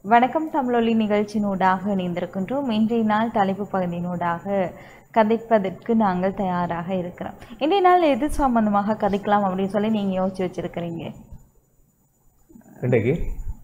வணக்கம் தமிழொலி நிகழ்ச்சியினூடாக இணைந்திருக்கின்றோம் இன்றைய நாள் தலைப்பு பகுதியினூடாக கதைப்பதற்கு நாங்கள் தயாராக இருக்கிறோம் இன்றைய நாள் எது சம்பந்தமாக கதைக்கலாம் அப்படின்னு சொல்லி நீங்க யோசிச்சு வச்சிருக்கிறீங்க இன்றைக்கு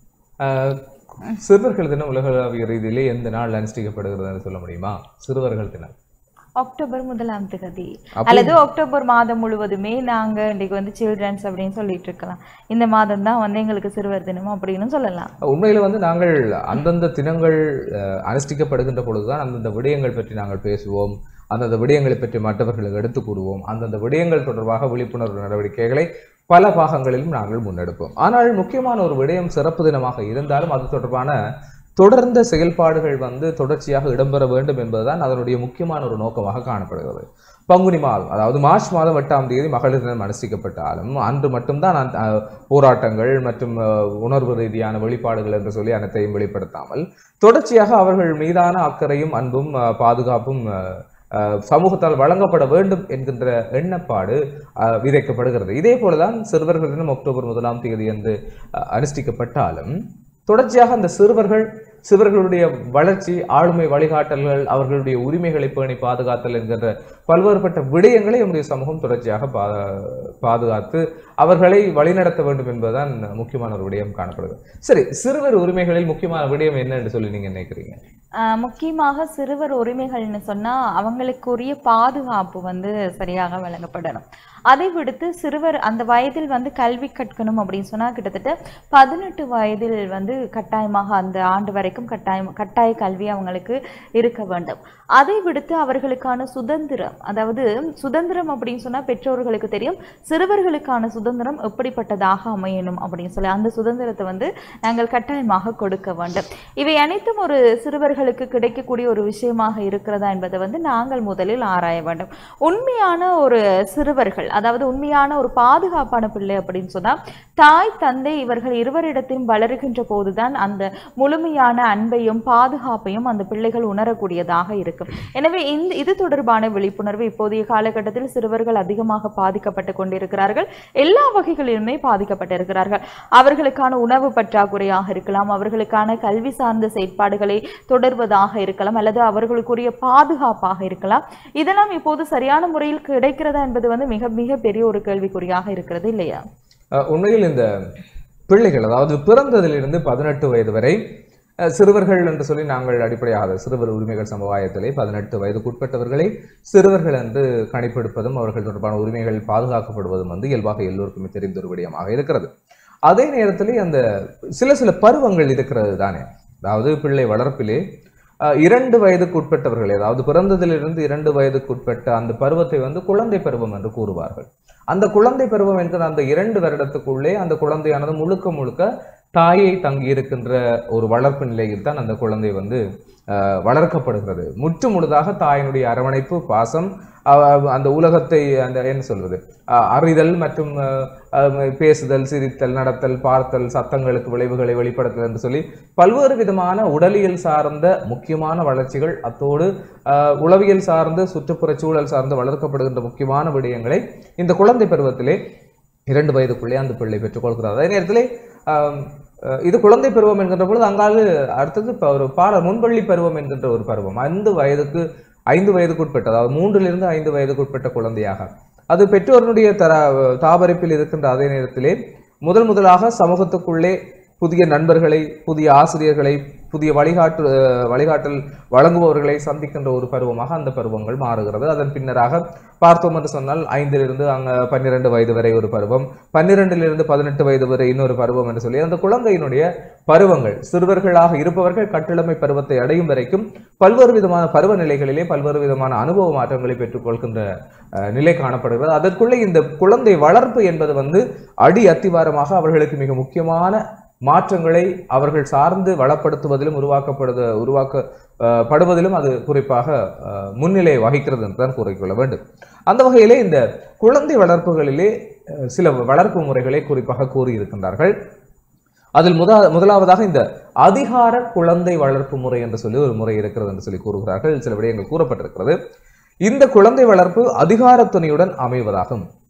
ஆஹ், சிறுவர்கள் தினம் உலகளாவிய ரீதியிலே எந்த நாள் அனுஷ்டிக்கப்படுகிறதுன்னு சொல்ல முடியுமா சிறுவர்கள் தினம் அக்டோபர் முதலாம் தேதி அல்லது அக்டோபர் மாதம் முழுவதுமே நாங்க இன்றைக்கு வந்து சில்ட்ரன்ஸ் அப்படின்னு சொல்லிட்டு இருக்கலாம் இந்த மாதம் தான் வந்து எங்களுக்கு சிறுவர் தினம் அப்படின்னு சொல்லலாம் உண்மையில வந்து நாங்கள் அந்தந்த தினங்கள் ஆஹ், அனுஷ்டிக்கப்படுகின்ற பொழுதுதான் அந்தந்த விடயங்கள் பற்றி நாங்கள் பேசுவோம் அந்தந்த விடயங்களை பற்றி மற்றவர்களுக்கு எடுத்துக் கூறுவோம் அந்தந்த விடயங்கள் தொடர்பாக விழிப்புணர்வு நடவடிக்கைகளை பல பாகங்களிலும் நாங்கள் முன்னெடுப்போம் ஆனால் முக்கியமான ஒரு விடயம் சிறப்பு தினமாக இருந்தாலும் அது தொடர்பான தொடர்ந்த செயல்பாடுகள் வந்து தொடர்ச்சியாக இடம்பெற வேண்டும் என்பதுதான் அதனுடைய முக்கியமான ஒரு நோக்கமாக காணப்படுகிறது பங்குனி மாதம் அதாவது மார்ச் மாதம் எட்டாம் தேதி மகளிர் தினம் அனுஷ்டிக்கப்பட்டாலும் அன்று மட்டும்தான் அந்த, அஹ், போராட்டங்கள் மற்றும் அஹ், உணர்வு ரீதியான வெளிப்பாடுகள் என்று சொல்லி அனைத்தையும் வெளிப்படுத்தாமல் தொடர்ச்சியாக அவர்கள் மீதான அக்கறையும் அன்பும் அஹ், பாதுகாப்பும் அஹ், அஹ், சமூகத்தால் வழங்கப்பட வேண்டும் என்கின்ற எண்ணப்பாடு அஹ், விதைக்கப்படுகிறது இதே போலதான் சிறுவர்கள் தினம் அக்டோபர் முதலாம் தேதி என்று அஹ், அனுஷ்டிக்கப்பட்டாலும் தொடர்ச்சியாக அந்த சிறுவர்கள் சிறுவர்களுடைய வளர்ச்சி ஆளுமை வழிகாட்டல்கள் அவர்களுடைய உரிமைகளை பேணி பாதுகாத்தல் என்கின்ற பல்வேறுபட்ட விடயங்களை நம்முடைய சமூகம் தொடர்ச்சியாக பா பாதுகாத்து அவர்களை வழிநடத்த வேண்டும் என்பதுதான் முக்கியமான ஒரு விடயம் காணப்படுது சரி சிறுவர் உரிமைகளில் முக்கியமான விடயம் என்ன என்று சொல்லி நீங்க நினைக்கிறீங்க ஆஹ் முக்கியமாக சிறுவர் உரிமைகள்னு சொன்னா அவங்களுக்குரிய பாதுகாப்பு வந்து சரியாக வழங்கப்படணும் அதை விடுத்து சிறுவர் அந்த வயதில் வந்து கல்வி கற்கணும் அப்படின்னு சொன்னா கிட்டத்தட்ட பதினெட்டு வயதில் வந்து கட்டாயமாக அந்த ஆண்டு வரைக்கும் கட்டாயம் கட்டாய கல்வி அவங்களுக்கு இருக்க வேண்டும் அதை விடுத்து அவர்களுக்கான சுதந்திரம் அதாவது சுதந்திரம் அப்படின்னு சொன்னா பெற்றோர்களுக்கு தெரியும் சிறுவர்களுக்கான சுதந்திரம் எப்படிப்பட்டதாக அமையணும் அப்படின்னு சொல்லி அந்த சுதந்திரத்தை வந்து நாங்கள் கட்டாயமாக கொடுக்க வேண்டும் இவை அனைத்தும் ஒரு சிறுவர்களுக்கு கிடைக்கக்கூடிய ஒரு விஷயமாக இருக்கிறதா என்பதை வந்து நாங்கள் முதலில் ஆராய வேண்டும் உண்மையான ஒரு சிறுவர்கள் அதாவது உண்மையான ஒரு பாதுகாப்பான பிள்ளை அப்படின்னு சொன்னா தாய் தந்தை இவர்கள் இருவரிடத்திலும் வளருகின்ற போதுதான் அந்த முழுமையான அன்பையும் பாதுகாப்பையும் அந்த பிள்ளைகள் உணரக்கூடியதாக இருக்கும் எனவே இந்த இது தொடர்பான விழிப்புணர்வு இப்போதைய காலகட்டத்தில் சிறுவர்கள் அதிகமாக பாதிக்கப்பட்டு கொண்டிருக்கிறார்கள் எல்லா வகைகளிலுமே பாதிக்கப்பட்டிருக்கிறார்கள் அவர்களுக்கான உணவு பற்றாக்குறையாக இருக்கலாம் அவர்களுக்கான கல்வி சார்ந்த செயற்பாடுகளை தொடர்வதாக இருக்கலாம் அல்லது அவர்களுக்குரிய பாதுகாப்பாக இருக்கலாம் இதெல்லாம் இப்போது சரியான முறையில் கிடைக்கிறதா என்பது வந்து மிக மிக பெரிய ஒரு கேள்விக்குறியாக இருக்கிறது இல்லையா அஹ், உண்மையில் இந்த பிள்ளைகள் அதாவது பிறந்ததிலிருந்து பதினெட்டு வயது வரை அஹ், சிறுவர்கள் என்று சொல்லி நாங்கள் அடிப்படையாக சிறுவர் உரிமைகள் சமுதாயத்திலே பதினெட்டு வயதுக்குட்பட்டவர்களை சிறுவர்கள் என்று கணிப்பெடுப்பதும் அவர்கள் தொடர்பான உரிமைகள் பாதுகாக்கப்படுவதும் வந்து இயல்பாக எல்லோருக்குமே தெரிந்த ஒரு விடயமாக இருக்கிறது அதே நேரத்திலே அந்த சில சில பருவங்கள் இருக்கிறது தானே அதாவது பிள்ளை வளர்ப்பிலே அஹ், இரண்டு வயதுக்கு உட்பட்டவர்கள் அதாவது பிறந்ததிலிருந்து இரண்டு வயதுக்குட்பட்ட அந்த பருவத்தை வந்து குழந்தை பருவம் என்று கூறுவார்கள் அந்த குழந்தை பருவம் என்கிற அந்த இரண்டு வருடத்துக்குள்ளே அந்த குழந்தையானது முழுக்க முழுக்க தாயை தங்கி இருக்கின்ற ஒரு வளர்ப்பு நிலையில் தான் அந்த குழந்தை வந்து அஹ், வளர்க்கப்படுகிறது முற்று முழுதாக தாயினுடைய அரவணைப்பு பாசம் அவ- அந்த உலகத்தை அந்த என்ன சொல்வது அஹ், அறிதல் மற்றும் அஹ், அஹ், பேசுதல் சிரித்தல் நடத்தல் பார்த்தல் சத்தங்களுக்கு விளைவுகளை வெளிப்படுத்தல் என்று சொல்லி பல்வேறு விதமான உடலியல் சார்ந்த முக்கியமான வளர்ச்சிகள் அத்தோடு அஹ், உளவியல் சார்ந்து சுற்றுப்புற சூழல் சார்ந்து வளர்க்கப்படுகின்ற முக்கியமான விடயங்களை இந்த குழந்தை பருவத்திலே இரண்டு வயதுக்குள்ளே அந்த பிள்ளை பெற்றுக்கொள்கிறார் அதே நேரத்திலே ஆம், அஹ், இது குழந்தை பருவம் என்கின்ற பொழுது அங்கால அடுத்தது இப்ப ஒரு பால முன்பள்ளி பருவம் என்கின்ற ஒரு பருவம் ஐந்து வயதுக்கு ஐந்து வயதுக்குட்பட்ட அதாவது மூன்றிலிருந்து ஐந்து வயதுக்குட்பட்ட குழந்தையாக அது பெற்றோருடைய தர தாபரிப்பில் இருக்கின்ற அதே நேரத்திலே முதல் முதலாக சமூகத்துக்குள்ளே புதிய நண்பர்களை புதிய ஆசிரியர்களை புதிய வழிகாட்டு அஹ், வழிகாட்டல் வழங்குபவர்களை சந்திக்கின்ற ஒரு பருவமாக அந்த பருவங்கள் மாறுகிறது அதன் பின்னராக பார்த்தோம் என்று சொன்னால் ஐந்திலிருந்து அங்க பன்னிரண்டு வயது வரை ஒரு பருவம் பன்னிரெண்டிலிருந்து பதினெட்டு வயது வரை இன்னொரு பருவம் என்று சொல்லி அந்த குழந்தையினுடைய பருவங்கள் சிறுவர்களாக இருப்பவர்கள் கட்டிளமை பருவத்தை அடையும் வரைக்கும் பல்வேறு விதமான பருவ நிலைகளிலே பல்வேறு விதமான அனுபவ மாற்றங்களை பெற்றுக்கொள்கின்ற அஹ், நிலை காணப்படுகிறது அதற்குள்ளே இந்த குழந்தை வளர்ப்பு என்பது வந்து அடி அத்திவாரமாக அவர்களுக்கு மிக முக்கியமான மாற்றங்களை அவர்கள் சார்ந்து வளப்படுத்துவதிலும் உருவாக்கப்படுத உருவாக்க அஹ், படுவதிலும் அது குறிப்பாக அஹ், முன்னிலை வகிக்கிறது என்று தான் கூறிக்கொள்ள வேண்டும் அந்த வகையிலே இந்த குழந்தை வளர்ப்புகளிலே அஹ், சில வளர்ப்பு முறைகளை குறிப்பாக கூறியிருக்கின்றார்கள் அதில் முத முதலாவதாக இந்த அதிகார குழந்தை வளர்ப்பு முறை என்று சொல்லி ஒரு முறை இருக்கிறது என்று சொல்லி கூறுகிறார்கள் சில விடயங்கள் கூறப்பட்டிருக்கிறது இந்த குழந்தை வளர்ப்பு அதிகார துணையுடன் அமைவதாகும்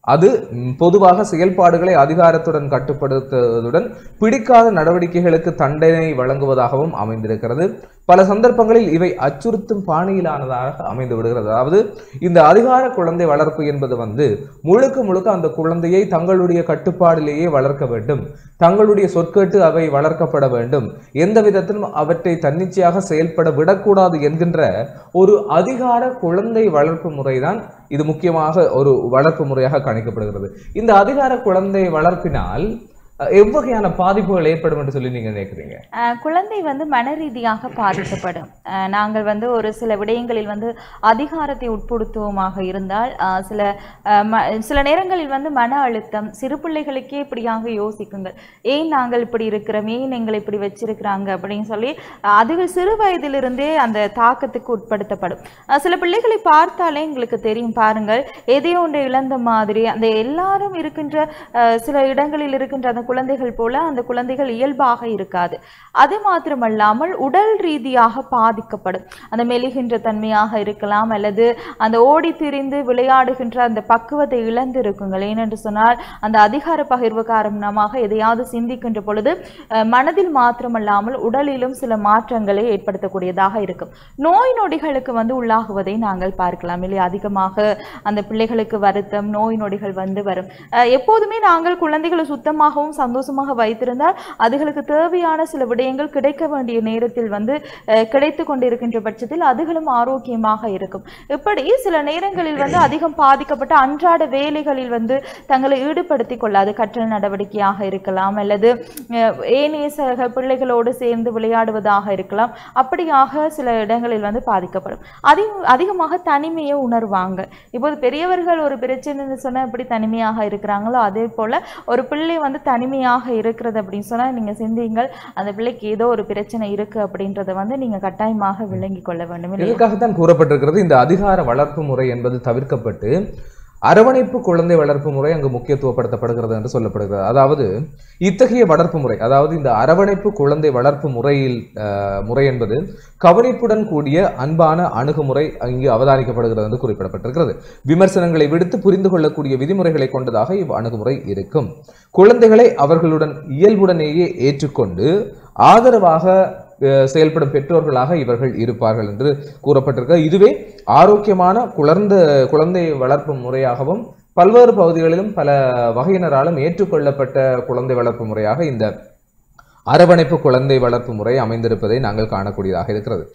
அது ம், பொதுவாக செயல்பாடுகளை அதிகாரத்துடன் கட்டுப்படுத்துவதுடன் பிடிக்காத நடவடிக்கைகளுக்கு தண்டனை வழங்குவதாகவும் அமைந்திருக்கிறது பல சந்தர்ப்பங்களில் இவை அச்சுறுத்தும் பாணியிலானதாக அமைந்து விடுகிறது அதாவது இந்த அதிகார குழந்தை வளர்ப்பு என்பது வந்து முழுக்க முழுக்க அந்த குழந்தையை தங்களுடைய கட்டுப்பாடிலேயே வளர்க்க வேண்டும் தங்களுடைய சொற்கேட்டு அவை வளர்க்கப்பட வேண்டும் எந்த விதத்திலும் அவற்றை தன்னிச்சையாக செயல்பட விடக்கூடாது என்கின்ற ஒரு அதிகார குழந்தை வளர்ப்பு முறைதான் இது முக்கியமாக ஒரு வளர்ப்பு முறையாக கணிக்கப்படுகிறது இந்த அதிகார குழந்தை வளர்ப்பினால் அஹ், எவ்வகையான பாதிப்புகள் ஏற்படும் என்று சொல்லி நீங்க நினைக்கிறீங்க அஹ் குழந்தை வந்து மன ரீதியாக பாதிக்கப்படும் அஹ் நாங்கள் வந்து ஒரு சில விடயங்களில் வந்து அதிகாரத்தை உட்படுத்துவோமாக இருந்தால் அஹ் சில அஹ் ம- சில நேரங்களில் வந்து மன அழுத்தம் சிறு பிள்ளைகளுக்கே இப்படியாக யோசிக்குங்கள் ஏன் நாங்கள் இப்படி இருக்கிறோம் ஏன் எங்களை இப்படி வச்சிருக்கிறாங்க அப்படின்னு சொல்லி அஹ் அதுகள் சிறு வயதிலிருந்தே அந்த தாக்கத்துக்கு உட்படுத்தப்படும் அஹ் சில பிள்ளைகளை பார்த்தாலே எங்களுக்கு தெரியும் பாருங்கள் எதையோ ஒன்றை இழந்த மாதிரி அந்த எல்லாரும் இருக்கின்ற அஹ் சில இடங்களில் இருக்கின்ற அந்த குழந்தைகள் போல அந்த குழந்தைகள் இயல்பாக இருக்காது அது மாத்திரமல்லாமல் உடல் ரீதியாக பாதிக்கப்படும் அந்த மெலிகின்ற தன்மையாக இருக்கலாம் அல்லது அந்த ஓடி திரிந்து விளையாடுகின்ற அந்த பக்குவத்தை இழந்து இருக்குங்கள் ஏனென்று சொன்னால் அந்த அதிகார பகிர்வு காரணமாக எதையாவது சிந்திக்கின்ற பொழுது அஹ், மனதில் மாத்திரமல்லாமல் உடலிலும் சில மாற்றங்களை ஏற்படுத்தக்கூடியதாக இருக்கும் நோய் நொடிகளுக்கு வந்து உள்ளாகுவதை நாங்கள் பார்க்கலாம் இல்லையா அதிகமாக அந்த பிள்ளைகளுக்கு வருத்தம் நோய் நொடிகள் வந்து வரும் அஹ், எப்போதுமே நாங்கள் குழந்தைகளை சுத்தமாகவும் சந்தோஷமாக வைத்திருந்தால் அதுகளுக்கு தேவையான சில விடயங்கள் கிடைக்க வேண்டிய நேரத்தில் வந்து அஹ், கிடைத்து கொண்டிருக்கின்ற பட்சத்தில் அதுகளும் ஆரோக்கியமாக இருக்கும் இப்படி சில நேரங்களில் வந்து அதிகம் பாதிக்கப்பட்ட அன்றாட வேலைகளில் வந்து தங்களை ஈடுபடுத்திக் கொள்ளாது கற்றல் நடவடிக்கையாக இருக்கலாம் அல்லது அஹ், ஏனைய சக பிள்ளைகளோடு சேர்ந்து விளையாடுவதாக இருக்கலாம் அப்படியாக சில இடங்களில் வந்து பாதிக்கப்படும் அதிக அதிகமாக தனிமையை உணர்வாங்க இப்போது பெரியவர்கள் ஒரு பிரச்சனைன்னு சொன்னா எப்படி தனிமையாக இருக்கிறாங்களோ அதே போல ஒரு பிள்ளை வந்து தனிமையாக இருக்கிறது அப்படின்னு சொன்னா நீங்க சிந்திங்கள் அந்த பிள்ளைக்கு ஏதோ ஒரு பிரச்சனை இருக்கு அப்படின்றத வந்து நீங்க கட்டாயமாக விளங்கிக் கொள்ள வேண்டும் இல்லையா இதற்காகத்தான் கூறப்பட்டிருக்கிறது இந்த அதிகார வளர்ப்பு முறை என்பது தவிர்க்கப்பட்டு அரவணைப்பு குழந்தை வளர்ப்பு முறை அங்கு முக்கியத்துவப்படுத்தப்படுகிறது என்று சொல்லப்படுகிறது அதாவது இத்தகைய வளர்ப்பு முறை அதாவது இந்த அரவணைப்பு குழந்தை வளர்ப்பு முறையில் அஹ், முறை என்பது கவனிப்புடன் கூடிய அன்பான அணுகுமுறை இங்கு அவதானிக்கப்படுகிறது என்று குறிப்பிடப்பட்டிருக்கிறது விமர்சனங்களை விடுத்து புரிந்து கொள்ளக்கூடிய விதிமுறைகளை கொண்டதாக இவ் அணுகுமுறை இருக்கும் குழந்தைகளை அவர்களுடன் இயல்புடனேயே ஏற்றுக்கொண்டு ஆதரவாக அஹ், செயல்படும் பெற்றோர்களாக இவர்கள் இருப்பார்கள் என்று கூறப்பட்டிருக்க இதுவே ஆரோக்கியமான குழந்தை குழந்தை வளர்ப்பு முறையாகவும் பல்வேறு பகுதிகளிலும் பல வகையினராலும் ஏற்றுக்கொள்ளப்பட்ட குழந்தை வளர்ப்பு முறையாக இந்த அரவணைப்பு குழந்தை வளர்ப்பு முறை அமைந்திருப்பதை நாங்கள் காணக்கூடியதாக இருக்கிறது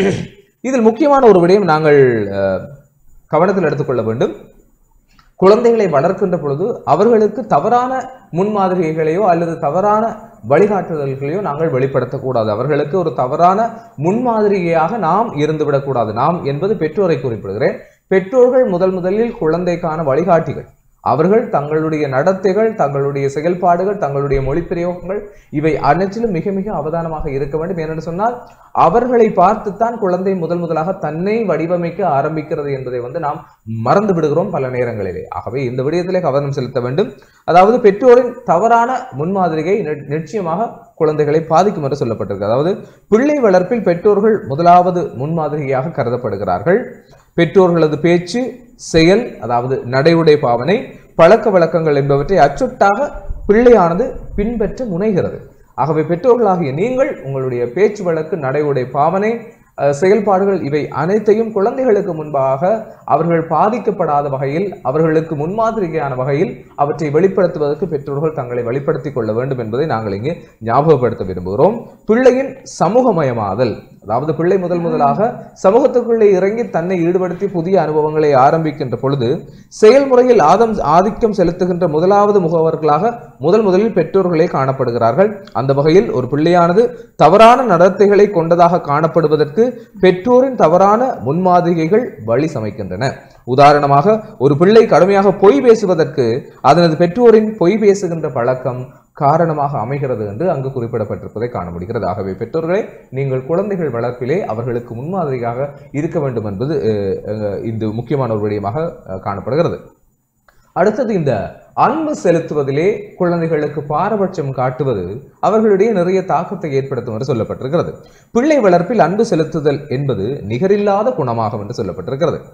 இதில் முக்கியமான ஒரு விடயம் நாங்கள் அஹ், கவனத்தில் எடுத்துக்கொள்ள வேண்டும் குழந்தைகளை வளர்க்கின்ற பொழுது அவர்களுக்கு தவறான முன்மாதிரிகளையோ அல்லது தவறான வழிகாட்டுதல்களையோ நாங்கள் வெளிப்படுத்தக்கூடாது அவர்களுக்கு ஒரு தவறான முன்மாதிரியாக நாம் இருந்துவிடக்கூடாது நாம் என்பது பெற்றோரை குறிப்பிடுகிறேன் பெற்றோர்கள் முதல் முதலில் குழந்தைக்கான வழிகாட்டிகள் அவர்கள் தங்களுடைய நடத்தைகள் தங்களுடைய செயல்பாடுகள் தங்களுடைய மொழி பிரயோகங்கள் இவை அனைத்திலும் மிக மிக அவதானமாக இருக்க வேண்டும் ஏனென்று சொன்னால் அவர்களை பார்த்துத்தான் குழந்தை முதல் முதலாக தன்னை வடிவமைக்க ஆரம்பிக்கிறது என்பதை வந்து நாம் மறந்து விடுகிறோம் பல நேரங்களிலே ஆகவே இந்த விடயத்திலே கவனம் செலுத்த வேண்டும் அதாவது பெற்றோரின் தவறான முன்மாதிரியை நி- நிச்சயமாக குழந்தைகளை பாதிக்கும் என்று சொல்லப்பட்டிருக்கு அதாவது பிள்ளை வளர்ப்பில் பெற்றோர்கள் முதலாவது முன்மாதிரியாக கருதப்படுகிறார்கள் பெற்றோர்களது பேச்சு செயல் அதாவது நடையுடை பாவனை பழக்க வழக்கங்கள் என்பவற்றை அச்சுட்டாக பிள்ளையானது பின்பற்ற முனைகிறது ஆகவே பெற்றோர்களாகிய நீங்கள் உங்களுடைய பேச்சு வழக்கு நடையுடை பாவனை அஹ், செயல்பாடுகள் இவை அனைத்தையும் குழந்தைகளுக்கு முன்பாக அவர்கள் பாதிக்கப்படாத வகையில் அவர்களுக்கு முன்மாதிரியான வகையில் அவற்றை வெளிப்படுத்துவதற்கு பெற்றோர்கள் தங்களை வெளிப்படுத்திக் கொள்ள வேண்டும் என்பதை நாங்கள் இங்கே ஞாபகப்படுத்த விரும்புகிறோம் பிள்ளையின் சமூகமயமாதல் அதாவது பிள்ளை முதல் முதலாக சமூகத்துக்குள்ளே இறங்கி தன்னை ஈடுபடுத்தி புதிய அனுபவங்களை ஆரம்பிக்கின்ற பொழுது செயல்முறையில் ஆதம் ஆதிக்கம் செலுத்துகின்ற முதலாவது முகவர்களாக முதல் முதலில் பெற்றோர்களே காணப்படுகிறார்கள் அந்த வகையில் ஒரு பிள்ளையானது தவறான நடத்தைகளை கொண்டதாக காணப்படுவதற்கு பெற்றோரின் தவறான முன்மாதிரிகள் வழி சமைக்கின்றன உதாரணமாக ஒரு பிள்ளை கடுமையாக பொய் பேசுவதற்கு அதனது பெற்றோரின் பொய் பேசுகின்ற பழக்கம் காரணமாக அமைகிறது என்று அங்கு குறிப்பிடப்பட்டிருப்பதை காண முடிகிறது ஆகவே பெற்றோர்களே நீங்கள் குழந்தைகள் வளர்ப்பிலே அவர்களுக்கு முன்மாதிரியாக இருக்க வேண்டும் என்பது அஹ், அஹ், இந்த முக்கியமான ஒரு விடயமாக அஹ், காணப்படுகிறது அடுத்தது இந்த அன்பு செலுத்துவதிலே குழந்தைகளுக்கு பாரபட்சம் காட்டுவது அவர்களுடைய நிறைய தாக்கத்தை ஏற்படுத்தும் என்று சொல்லப்பட்டிருக்கிறது பிள்ளை வளர்ப்பில் அன்பு செலுத்துதல் என்பது நிகரில்லாத குணமாகும் என்று சொல்லப்பட்டிருக்கிறது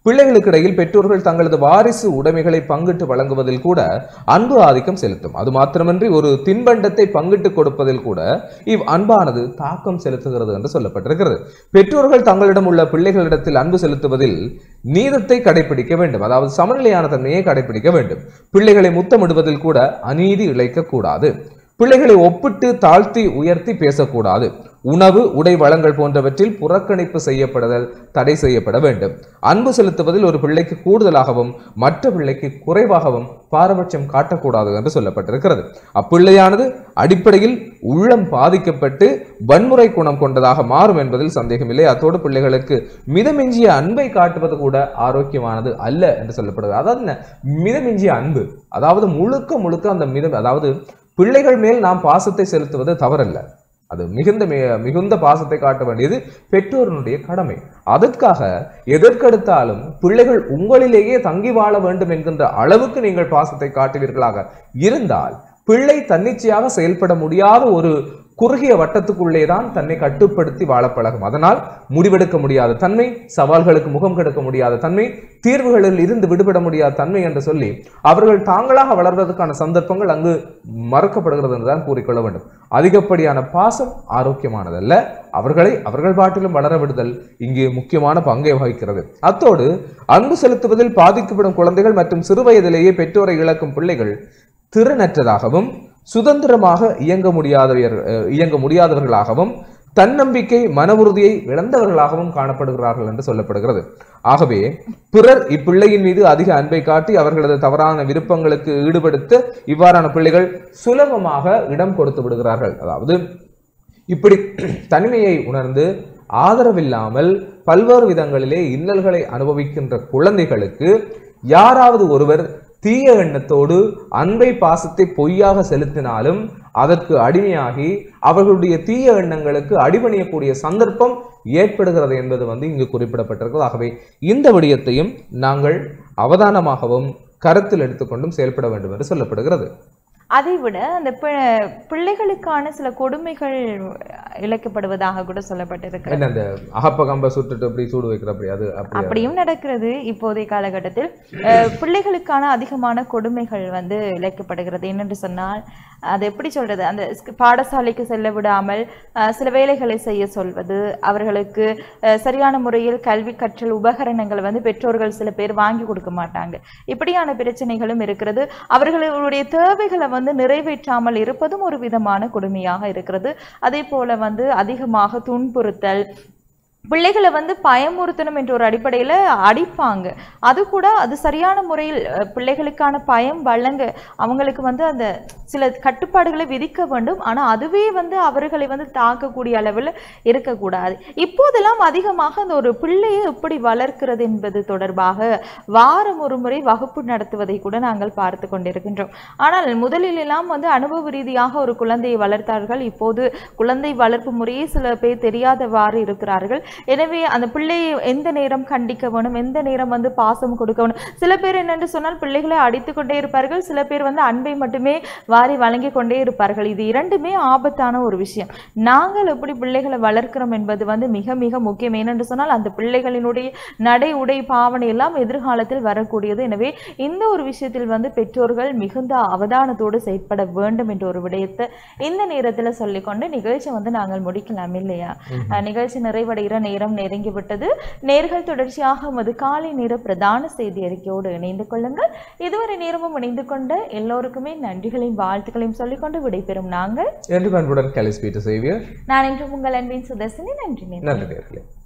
பிள்ளைகளுக்கு இடையில் பெற்றோர்கள் தங்களது வாரிசு உடைமைகளை பங்கிட்டு வழங்குவதில் கூட அன்பு ஆதிக்கம் செலுத்தும் அது மாத்திரமன்றி ஒரு தின்பண்டத்தை பங்கிட்டு கொடுப்பதில் கூட இவ் அன்பானது தாக்கம் செலுத்துகிறது என்று சொல்லப்பட்டிருக்கிறது பெற்றோர்கள் தங்களிடம் உள்ள பிள்ளைகளிடத்தில் அன்பு செலுத்துவதில் நீதத்தை கடைபிடிக்க வேண்டும் அதாவது சமநிலையான தன்மையை கடைபிடிக்க வேண்டும் பிள்ளைகளை முத்தமிடுவதில் கூட அநீதி இழைக்க கூடாது பிள்ளைகளை ஒப்பிட்டு தாழ்த்தி உயர்த்தி பேசக்கூடாது உணவு உடை வளங்கள் போன்றவற்றில் புறக்கணிப்பு செய்யப்படுதல் தடை செய்யப்பட வேண்டும் அன்பு செலுத்துவதில் ஒரு பிள்ளைக்கு கூடுதலாகவும் மற்ற பிள்ளைக்கு குறைவாகவும் பாரபட்சம் காட்டக்கூடாது என்று சொல்லப்பட்டிருக்கிறது அப்பிள்ளையானது அடிப்படையில் உள்ளம் பாதிக்கப்பட்டு வன்முறை குணம் கொண்டதாக மாறும் என்பதில் சந்தேகமில்லை அத்தோடு பிள்ளைகளுக்கு மிதமிஞ்சிய அன்பை காட்டுவது கூட ஆரோக்கியமானது அல்ல என்று சொல்லப்படுது அதாவது என்ன? மிதமிஞ்சிய அன்பு அதாவது முழுக்க முழுக்க அந்த மிதம் அதாவது பிள்ளைகள் மேல் நாம் பாசத்தை செலுத்துவது தவறல்ல அது மிகுந்த மி- மிகுந்த பாசத்தை காட்ட வேண்டியது பெற்றோருடைய கடமை அதற்காக எதற்கெடுத்தாலும் பிள்ளைகள் உங்களிலேயே தங்கி வாழ வேண்டும் என்கின்ற அளவுக்கு நீங்கள் பாசத்தை காட்டுவீர்களாக இருந்தால் பிள்ளை தன்னிச்சையாக செயல்பட முடியாத ஒரு குறுகிய வட்டத்துக்குள்ளே தான் தன்னை கட்டுப்படுத்தி வாழ பழகும் அதனால் முடிவெடுக்க முடியாத தன்மை சவால்களுக்கு முகம் கொடுக்க முடியாத தன்மை தீர்வுகளில் இருந்து விடுபட முடியாத தன்மை என்று சொல்லி அவர்கள் தாங்களாக வளர்வதற்கான சந்தர்ப்பங்கள் அங்கு மறுக்கப்படுகிறது என்றுதான் கூறிக்கொள்ள வேண்டும் அதிகப்படியான பாசம் ஆரோக்கியமானதல்ல அவர்களை அவர்கள் பாட்டிலும் வளர விடுதல் இங்கு முக்கியமான பங்கை வகிக்கிறது அத்தோடு அன்பு செலுத்துவதில் பாதிக்கப்படும் குழந்தைகள் மற்றும் சிறுவயதிலேயே பெற்றோரை இழக்கும் பிள்ளைகள் திறனற்றதாகவும் சுதந்திரமாக இயங்க முடியாதவர் அஹ், இயங்க முடியாதவர்களாகவும் தன்னம்பிக்கை மன உறுதியை இழந்தவர்களாகவும் காணப்படுகிறார்கள் என்று சொல்லப்படுகிறது ஆகவே பிறர் இப்பிள்ளையின் மீது அதிக அன்பை காட்டி அவர்களது தவறான விருப்பங்களுக்கு ஈடுபடுத்த இவ்வாறான பிள்ளைகள் சுலபமாக இடம் கொடுத்து விடுகிறார்கள் அதாவது இப்படி தனிமையை உணர்ந்து ஆதரவில்லாமல் பல்வேறு விதங்களிலே இன்னல்களை அனுபவிக்கின்ற குழந்தைகளுக்கு யாராவது ஒருவர் தீய எண்ணத்தோடு அன்பை பாசத்தை பொய்யாக செலுத்தினாலும் அதற்கு அடிமையாகி அவர்களுடைய தீய எண்ணங்களுக்கு அடிபணியக்கூடிய சந்தர்ப்பம் ஏற்படுகிறது என்பது வந்து இங்கு குறிப்பிடப்பட்டிருக்கிறது ஆகவே இந்த விடயத்தையும் நாங்கள் அவதானமாகவும் கருத்தில் எடுத்துக்கொண்டும் செயல்பட வேண்டும் என்று சொல்லப்படுகிறது அதை விட அந்த பி- பிள்ளைகளுக்கான சில கொடுமைகள் இழைக்கப்படுவதாக கூட சொல்லப்பட்டிருக்கு என்ன அந்த அகப்ப கம்ப சுட்டுட்டு அப்படி சூடு வைக்கிற அப்படி அது அப்படி அப்படியும் நடக்கிறது இப்போதைய காலகட்டத்தில் அஹ், பிள்ளைகளுக்கான அதிகமான கொடுமைகள் வந்து இழைக்கப்படுகிறது என்னென்று சொன்னால் அது எப்படி சொல்றது அந்த ஸ்க- பாடசாலைக்கு செல்ல விடாமல் அஹ், சில வேலைகளை செய்ய சொல்வது அவர்களுக்கு அஹ், சரியான முறையில் கல்வி கற்றல் உபகரணங்கள் வந்து பெற்றோர்கள் சில பேர் வாங்கி கொடுக்க மாட்டாங்க இப்படியான பிரச்சனைகளும் இருக்கிறது அவர்களுடைய தேவைகளை வந்து நிறைவேற்றாமல் இருப்பதும் ஒரு விதமான கொடுமையாக இருக்கிறது அதே போல வந்து அதிகமாக துன்புறுத்தல் பிள்ளைகளை வந்து பயமுறுத்தணும் என்ற ஒரு அடிப்படையில் அடிப்பாங்க அது கூட அது சரியான முறையில் அஹ், பிள்ளைகளுக்கான பயம் வழங்க அவங்களுக்கு வந்து அந்த சில கட்டுப்பாடுகளை விதிக்க வேண்டும் ஆனால் அதுவே வந்து அவர்களை வந்து தாக்கக்கூடிய அளவில் இருக்கக்கூடாது இப்போதெல்லாம் அதிகமாக அந்த ஒரு பிள்ளையை எப்படி வளர்க்கிறது என்பது தொடர்பாக வாரம் ஒரு முறை வகுப்பு நடத்துவதை கூட நாங்கள் பார்த்து கொண்டிருக்கின்றோம் ஆனால் முதலில் எல்லாம் வந்து அனுபவ ரீதியாக ஒரு குழந்தையை வளர்த்தார்கள் இப்போது குழந்தை வளர்ப்பு முறையே சில பேர் தெரியாதவாறு இருக்கிறார்கள் எனவே அந்த பிள்ளையை எந்த நேரம் கண்டிக்க வேணும் எந்த நேரம் வந்து பாசம் கொடுக்க வேணும் சில பேர் என்னென்று சொன்னால் பிள்ளைகளை அடித்து கொண்டே இருப்பார்கள் சில பேர் வந்து அன்பை மட்டுமே வாரி வழங்கி கொண்டே இருப்பார்கள் இது இரண்டுமே ஆபத்தான ஒரு விஷயம் நாங்கள் எப்படி பிள்ளைகளை வளர்க்கிறோம் என்பது வந்து மிக மிக முக்கியம் ஏனென்று சொன்னால் அந்த பிள்ளைகளினுடைய நடை உடை பாவனை எல்லாம் எதிர்காலத்தில் வரக்கூடியது எனவே இந்த ஒரு விஷயத்தில் வந்து பெற்றோர்கள் மிகுந்த அவதானத்தோடு செயற்பட வேண்டும் என்ற ஒரு விடயத்தை இந்த நேரத்தில் சொல்லிக்கொண்டு நிகழ்ச்சி வந்து நாங்கள் முடிக்கலாம் இல்லையா அஹ், நிகழ்ச்சி நிறைவடைகிற நேரம் நெருங்கி விட்டது நேர்கள் தொடர்ச்சியாக மது காலை நேர பிரதான செய்தி அறிக்கையோடு இணைந்து கொள்ளுங்கள் இதுவரை நேரமும் இணைந்து கொண்ட எல்லோருக்குமே நன்றிகளையும் வாழ்த்துக்களையும் சொல்லிக்கொண்டு விடைபெறும் நாங்கள் என்று பண்புடன் கலிஸ்பீட்டு செய்வியர் நான் இன்று உங்கள் அன்பின் சுதர்சினி நன்றி நேர்களே. நன்றி நேர்களே